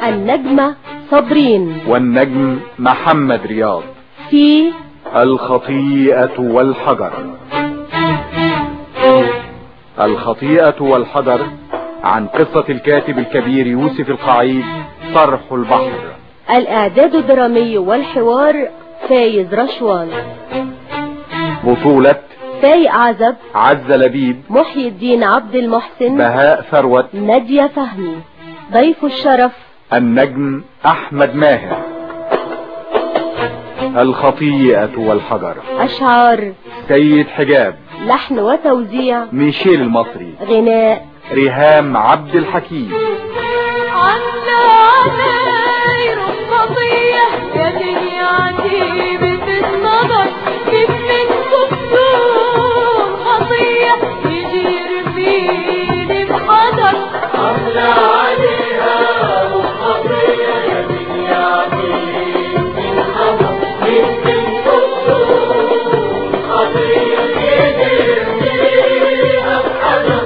النجمة صابرين والنجم محمد رياض في الخطيئة والحجر الخطيئة والحجر عن قصة الكاتب الكبير يوسف القعيد صرح البحر الإعداد الدرامي والحوار فايز رشوان بطولة فايق عزب عز لبيب محي الدين عبد المحسن بهاء ثروت نادية فهمي ضيف الشرف النجم أحمد ماهر الخطيئة والحجر أشعار سيد حجاب لحن وتوزيع ميشيل المصري غناء ريهام عبد الحكيم عنا عماير الخطية يا دنياتي بتتنظر كيف منكم دون خطية يجي يرميني بحذر عنا عليها الخطية يا دنياتي بتتنظر كيف منكم دون خطية يجي يرميني بحذر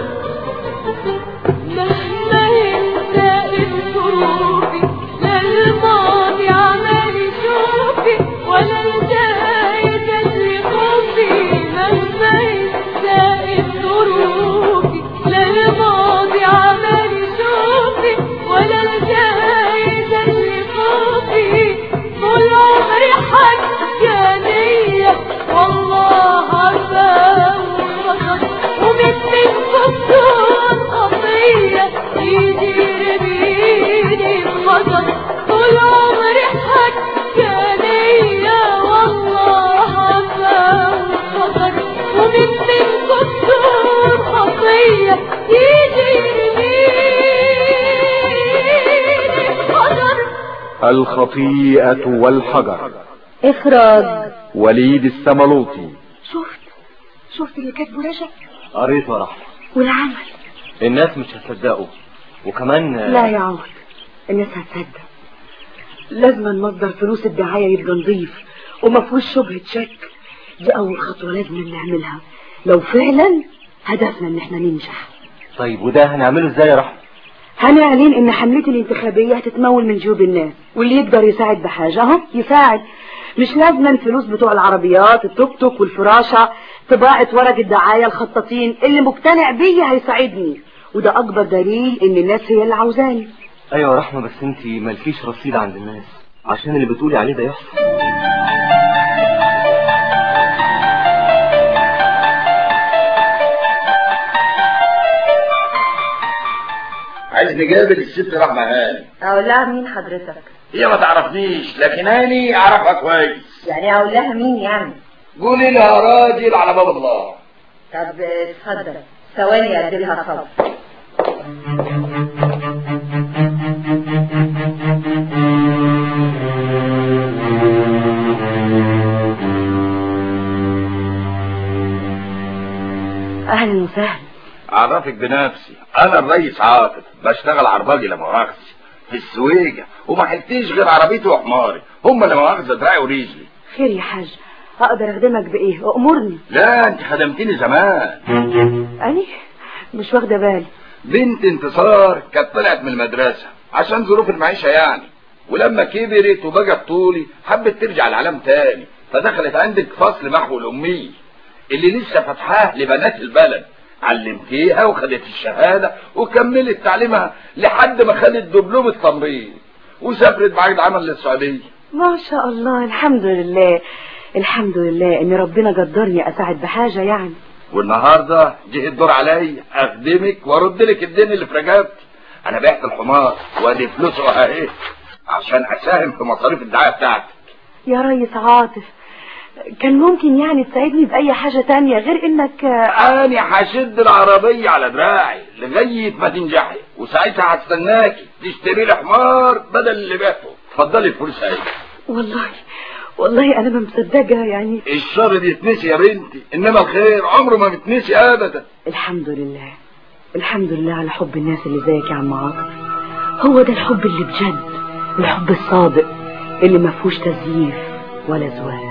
مهما ينسى ظروفي لا الماضي عمال يشوفي ولا الجاي جدلي خوفي مهما ينسى ظروفي لا الماضي عمال يشوفي ولا الجاي جدلي خوفي طول عمري حجانية والله عفا وغضب ومن منكم دون خطية يجي يرميني بغضب طول عمري حجانية والله عفا وغضب ومن منكم دون خطية يجي يرميني بغضب الخطيئة والحجر إخراج وليد السملوطي شفت شفت اللي كاتبه رجب قريت يا رحمة والعمل الناس مش هتصدقوا وكمان لا يا عمر الناس هتصدق لازم مصدر فلوس الدعاية يبقى نظيف وما فيهوش شبهة شك دي أول خطوة لازم نعملها لو فعلا هدفنا إن احنا ننجح طيب وده هنعمله ازاي يا رحمة هنعلن إن حملتي الانتخابية هتتمول من جيوب الناس واللي يقدر يساعد بحاجة اهو يساعد مش لازم الفلوس بتوع العربيات التوك توك والفراشة طباعة ورق الدعاية الخطاطين اللي مقتنع بيا هيساعدني وده أكبر دليل إن الناس هي اللي عاوزاني ايوه يا رحمة بس انت مالكيش رصيد عند الناس عشان اللي بتقولي عليه ده يحصل عايز نقابل الست رحمة هاني اقول لها مين حضرتك هي ما تعرفنيش لكن هاني اعرفها كويس يعني اقول لها مين يعني قولي لها راجل على باب الله طب اتفضل ثواني اديلها صبر أهلا وسهلا اعرفك بنفسي انا الريس عاطف بشتغل عرباجي لا مؤاخذة في السويجة وما حلتيش غير عربيتي وحماري هم اللي مؤاخذة دراعي ورجلي خير يا حاج أقدر أخدمك بإيه أأمرني لا انت خدمتني زمان أني مش واخدة بالي بنت انتصار كانت طلعت من المدرسة عشان ظروف المعيشة يعني ولما كبرت وبقت طولي حبت ترجع العالم تاني فدخلت عندك فصل محو الأمية اللي لسه فتحاه لبنات البلد علمتيها وخدت الشهادة وكملت تعليمها لحد ما خدت دبلوم التمريض وسافرت بعقد عمل للسعودية ما شاء الله الحمد لله الحمد لله ان ربنا قدرني اساعد بحاجة يعني والنهاردة جه الدور عليا اخدمك وارد لك الدين اللي في رقبتي انا بعت الحمار وادي فلوسه اهي عشان اساهم في مصاريف الدعاية بتاعتك يا ريس عاطف كان ممكن يعني تساعدني بأي حاجة تانية غير انك انا هشد العربية على دراعي لغاية ما تنجحي وساعتها هستناكي تشتري لي حمار بدل اللي بعته اتفضلي الفلوس اهي والله والله انا ما مصدقة يعني الشر بيتنسي يا بنتي انما الخير عمره ما بيتنسي ابدا الحمد لله الحمد لله على حب الناس اللي زيك يا عم عاطف هو ده الحب اللي بجد الحب الصادق اللي ما فيهوش تزييف ولا زواج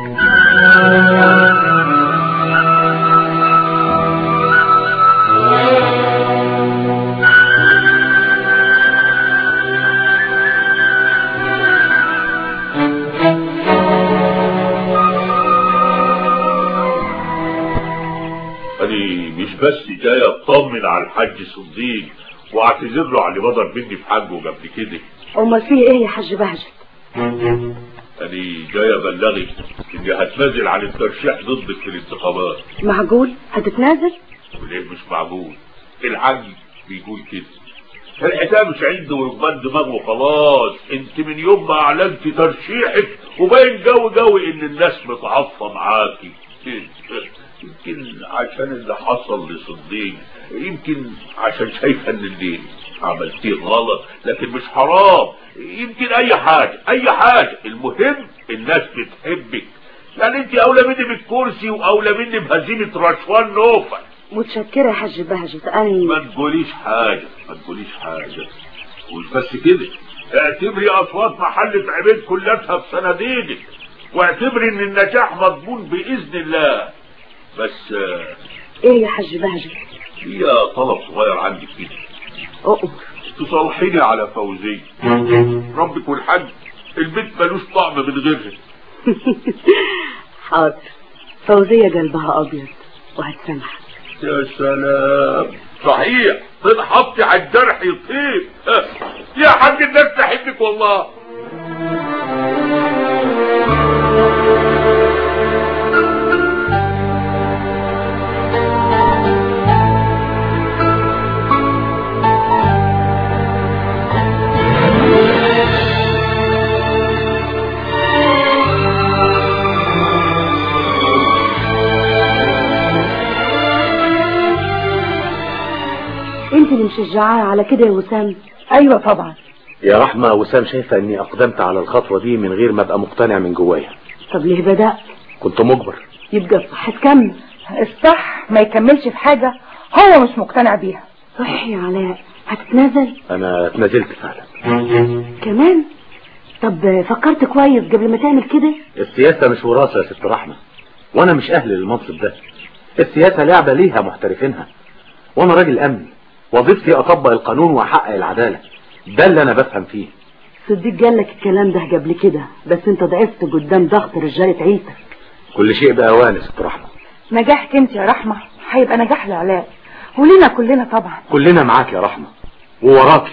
بس جاي اطمن على الحاج صديق واعتذر له على اللي بدر مني في حاجه قبل كده امال فيه ايه يا حاج بهجت انا جاي ابلغك اني هتنازل عن الترشيح ضدك في الانتخابات معقول هتتنازل وليه مش معقول الحاج بيقول كده الحكايه مش عنده وركبان دماغ وخلاص انت من يوم ما اعلنت ترشيحك وباين جو جو ان الناس متعاطفه معاكي يمكن عشان اللي حصل لصديق يمكن عشان شايفه ان اللي عملتيه غلط لكن مش حرام يمكن اي حاجه اي حاجه المهم الناس بتحبك يعني انت اولى مني بالكرسي واولى مني بهزيمه رشوان نوفل متشكرة يا حاج بهجت أنا ما تقوليش حاجة ما تقوليش حاجة مش بس كده اعتبري اصوات محل عبيد كلها في صناديقك واعتبري ان النجاح مضمون باذن الله بس آه، إيه يا حاج بهجت هي طلب صغير عندك كده أؤمر تصالحيني على فوزية ربك والحج البيت ملوش طعم من غيرها حاضر فوزية قلبها أبيض وهتسامحك يا سلام صحيح طيب حطي على الجرح يطيب ها، يا حاج الناس تحبك والله أنت اللي مشجعاه على كده يا وسام ايوه طبعا يا رحمة وسام شايفة اني اقدمت على الخطوة دي من غير ما ابقى مقتنع من جوايا طب ليه بدأت كنت مجبر يبقى الصح تكمل الصح ما يكملش في حاجة هو مش مقتنع بيها صح يا علاء هتتنازل انا اتنازلت فعلا كمان طب فكرت كويس قبل ما تعمل كده السياسة مش وراثة يا ست رحمة وانا مش اهل للمنصب ده السياسة لعبة ليها محترفينها وانا راجل امن وظيفتي اطبق القانون واحقق العدالة ده اللي انا بفهم فيه صديق قال لك الكلام ده قبل كده بس انت ضعفت قدام ضغط رجالة عيلتك كل شيء بأوان يا ست رحمة نجاحك انت يا رحمة هيبقى نجاح لعلاء ولينا كلنا طبعا كلنا معاك يا رحمة ووراكي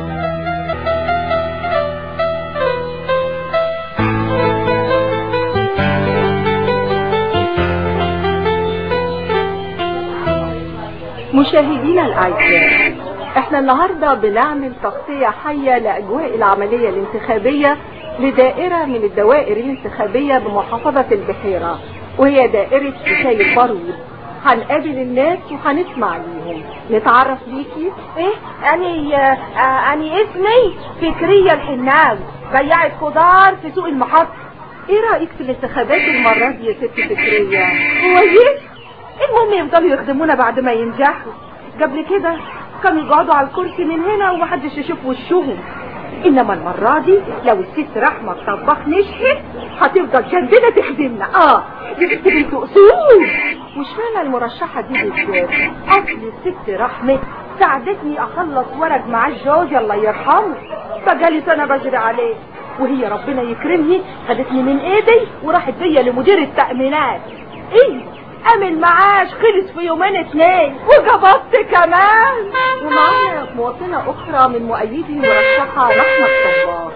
مشاهدينا الأعزاء احنا النهاردة بنعمل تغطية حية لأجواء العملية الانتخابية لدائرة من الدوائر الانتخابية بمحافظة البحيرة وهي دائرة شاي البارود هنقابل الناس وهنسمع ليهم نتعرف بيكي ايه اني آه اني اسمي فكرية الحناوي بياعة خضار في سوق المحطة ايه رأيك في الانتخابات المرة دي يا ست فكرية كويس المهم يفضلوا يخدمونا بعد ما ينجحوا قبل كده كانوا يقعدوا على الكرسي من هنا ومحدش يشوف وشهم انما المرة دي لو الست رحمة الطباخ نجحت هتفضل جنبنا تخدمنا اه دي ست بنت اصول مش معنى المرشحة دي بالذات اصل الست رحمة ساعدتني اخلص ورق مع الجوز الله يرحمه فجالس انا بجري عليه وهي ربنا يكرمني خدتني من ايدي وراحت بيا لمدير التأمينات ايه قام المعاش خلص في يومين اتنين وجبضت كمان ومعانا مواطنة أخرى من مؤيدي المرشحة رحمة الطباخ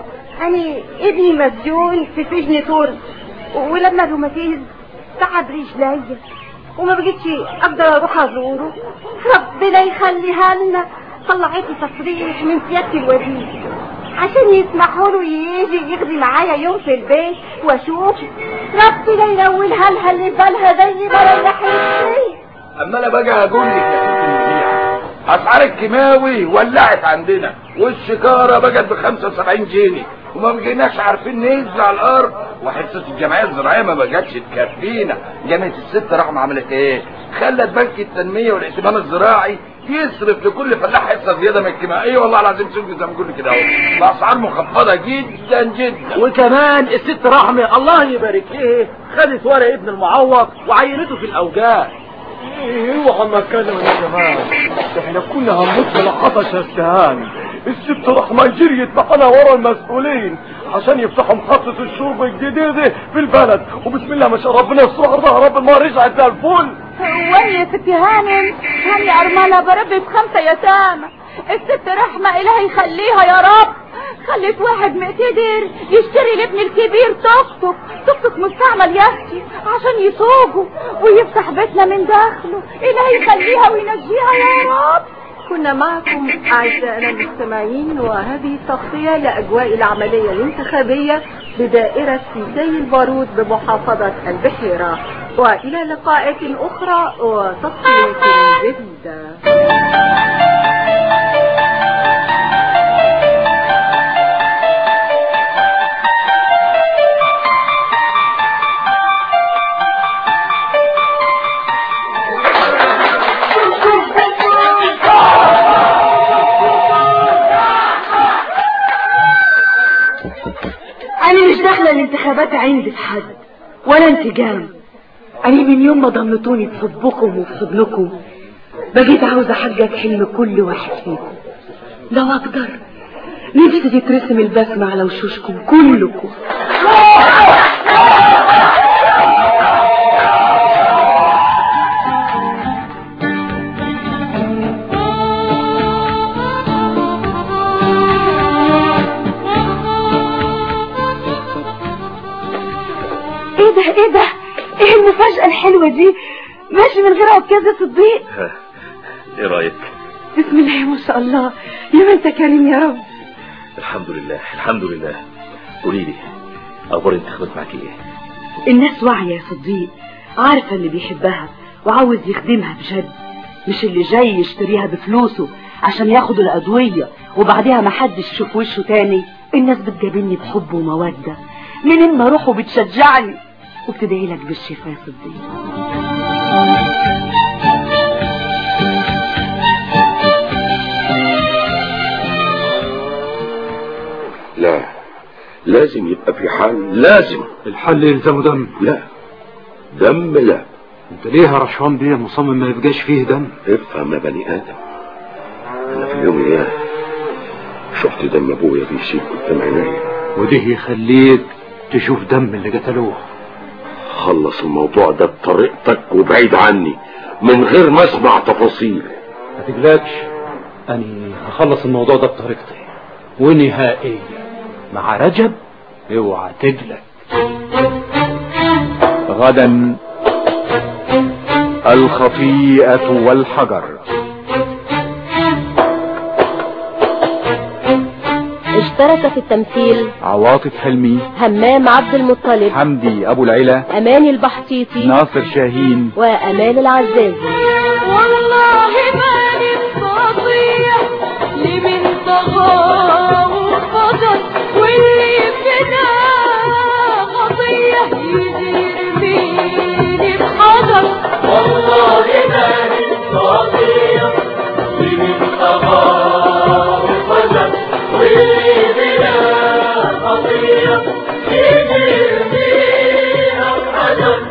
أنا ابني مسجون في سجن ترس ولما الروماتيز تعب رجلي وما بقتش اقدر اروح ازوره ربنا يخليها لنا طلعت لي تصريح من سياده الوزير عشان يسمحوا له يجي يقضي معايا يوم في البيت واشوف ربنا ينولها لها اللي بالها زي ما ريحتني اما انا بقى اقول لك يا ست المذيعة اسعار الكيماوي ولعت عندنا والشكاره بقت ب 75 جنيه وما بقيناش عارفين ننزل على الارض وحصه الجمعيه الزراعيه ما بقتش تكفينا جامعه الست رحمه عملت ايه خلت بنك التنميه والاهتمام الزراعي يصرف لكل فلاح حصه زياده من الكيماويه والله العظيم سوق زي ما بقول كده اهو الاسعار مخفضه جدا جدا وكمان الست رحمه الله يبارك ليه خدت ورق ابن المعوض وعينته في الاوجاع اوعى ما اتكلم يا جماعه احنا كنا هنموت من العطش يا استهان الست رحمه جريت معانا ورا المسؤولين عشان يفتحوا محطة الشرب الجديدة في البلد وبسم الله ما شاء ربنا يستر ارضها رب ما رجعت زي الفل وانا يا ستي هانم هاني ارملة بربي بخمسة يتامى الست رحمة الهي يخليها يا رب خلت واحد مقتدر يشتري لابن الكبير توك توك توك توك مستعمل يا اختي عشان يسوقه ويفتح بيتنا من داخله الهي يخليها وينجيها يا رب كنا معكم أعزائنا المستمعين وهذه تغطية لأجواء العملية الانتخابية بدائرة سيدي البارود بمحافظة البحيرة وإلى لقاءات أخرى وتغطية جديدة انا مش داخله الانتخابات عندي في حد ولا انتقام انا من يوم ما ضمتوني في حبكم وفي حضنكم بقيت عاوزه احقق حلم كل واحد فيكم لو اقدر نفسي تترسم البسمه على وشوشكم كلكم ايه ده ايه ده ايه المفاجأة الحلوة دي ماشي من غير عكاز يا صديق ايه رايك بسم الله ما شاء الله يا ما انت كريم يا رب الحمد لله الحمد لله قولي لي اخبار الانتخابات معاكي ايه الناس واعية يا صديق عارفة اللي بيحبها وعاوز يخدمها بجد مش اللي جاي يشتريها بفلوسه عشان ياخد الأدوية وبعدها ما حدش يشوف وشه تاني الناس بتجابلني بحب ومودة منين ما اروح وبتشجعني وبتدعي لك بالشفاء يا صديق لا لازم يبقى في حل لازم الحل يلزمه دم لا دم لا انت ليه يا رشوان بيه مصمم ما يبقاش فيه دم افهم يا بني ادم انا في اليوم اللي شفت دم ابويا بيسيب قدام عينيا وده يخليك تشوف دم اللي قتلوه خلص الموضوع ده بطريقتك وبعيد عني من غير ما اسمع تفاصيل ما تقلقش اني هخلص الموضوع ده بطريقتي ونهائيا مع رجب اوعى تقلق غدا الخطيئة والحجر اشترك في التمثيل عواطف حلمي همام عبد المطلب حمدي أبو العلا أماني البحطيطي ناصر شاهين وأمال العزازي والله ماني بقضية لمن طغى وقدر واللي فدا قضية يرميني بحجر والله ماني بقضية لمن طغى وقدر واللي فدا قضية يرميني بحجر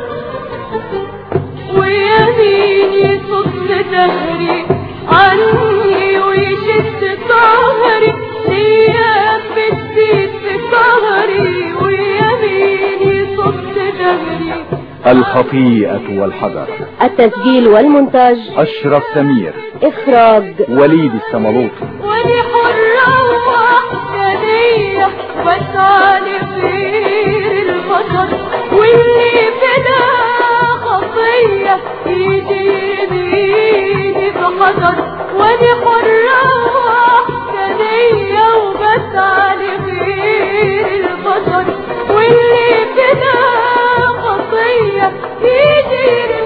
ويميني صد دهري عني ويشد ظهري ايام بتزيد في ظهري ويميني صد دهري الخطيئة والحجر التسجيل والمونتاج أشرف سمير إخراج وليد السملوطي ولي حرة وحدانية بسعى لخير البشر واللي بلا خطية يجي يميني بقدر ولي حرة وحدانية وبسعى لخير البشر واللي بلا خطية يجي